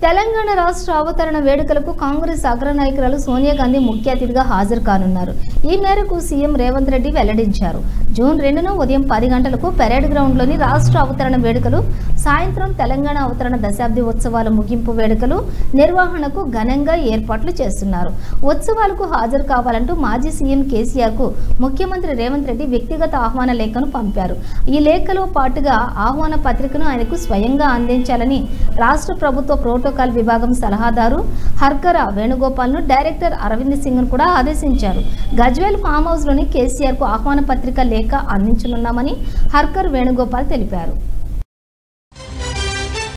తెలంగాణ రాష్ట్ర అవతరణ వేడుకలకు కాంగ్రెస్ అగ్రనాయకురాలు సోనియా గాంధీ ముఖ్య అతిథిగా హాజరు కానున్నారు ఈ మేరకు సీఎం రేవంత్ రెడ్డి వెల్లడించారు జూన్ రెండున ఉదయం పది గంటలకు పెరేడ్ గ్రౌండ్లోని రాష్ట్ర అవతరణ వేడుకలు సాయంత్రం తెలంగాణ అవతరణ దశాబ్ది ఉత్సవాల ముగింపు వేడుకలు నిర్వహణకు ఘనంగా ఏర్పాట్లు చేస్తున్నారు ఉత్సవాలకు హాజరు కావాలంటూ మాజీ సీఎం కేసీఆర్ కు ముఖ్యమంత్రి రేవంత్ రెడ్డి వ్యక్తిగత ఆహ్వాన లేఖను పంపారు ఈ లేఖలో పాటుగా ఆహ్వాన పత్రికను ఆయనకు స్వయంగా అందించాలని రాష్ట్ర ప్రభుత్వ ప్రోటోకాల్ విభాగం సలహాదారు హర్కర వేణుగోపాల్ను డైరెక్టర్ అరవింద్ సింగ్ను కూడా ఆదేశించారు గజ్వేల్ ఫామ్ హౌస్లోని కేసీఆర్కు ఆహ్వాన పత్రిక లేఖ అందించనున్నామని హర్కర్ వేణుగోపాల్ తెలిపారు